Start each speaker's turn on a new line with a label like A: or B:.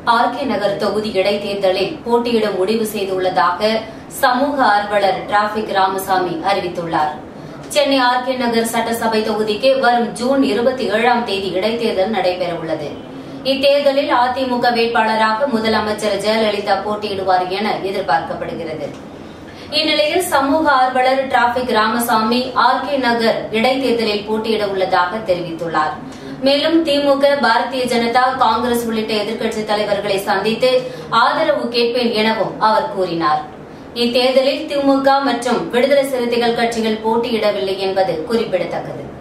A: R K நகர் தொகுதி இடைத்தேர்தலில் போட்டியிட முடிவு செய்துள்ளதாக சமூக ஆர்வலர் டிராபிக் ராமசாமி அறிவித்துள்ளார் சென்னை ஆர் கே நகர் சட்டசபை தொகுதிக்கு வரும் ஜூன் இருபத்தி ஏழாம் தேதி இடைத்தேர்தல் நடைபெறவுள்ளது இத்தேர்தலில் அதிமுக வேட்பாளராக முதலமைச்சர் ஜெயலலிதா போட்டியிடுவார் என எதிர்பார்க்கப்படுகிறது இந்நிலையில் சமூக ஆர்வலர் traffic Ramasamy R K Nagar இடைத்தேர்தலில் போட்டியிட உள்ளதாக தெரிவித்துள்ளார் மேலும் திமுக பாரதிய ஜனதா காங்கிரஸ் உள்ளிட்ட எதிர்க்கட்சித் தலைவர்களை சந்தித்து ஆதரவு கேட்பேன் எனவும் அவர் கூறினார் இத்தேர்தலில் திமுக மற்றும் விடுதலை சிறுத்தைகள் கட்சிகள் போட்டியிடவில்லை என்பது குறிப்பிடத்தக்கது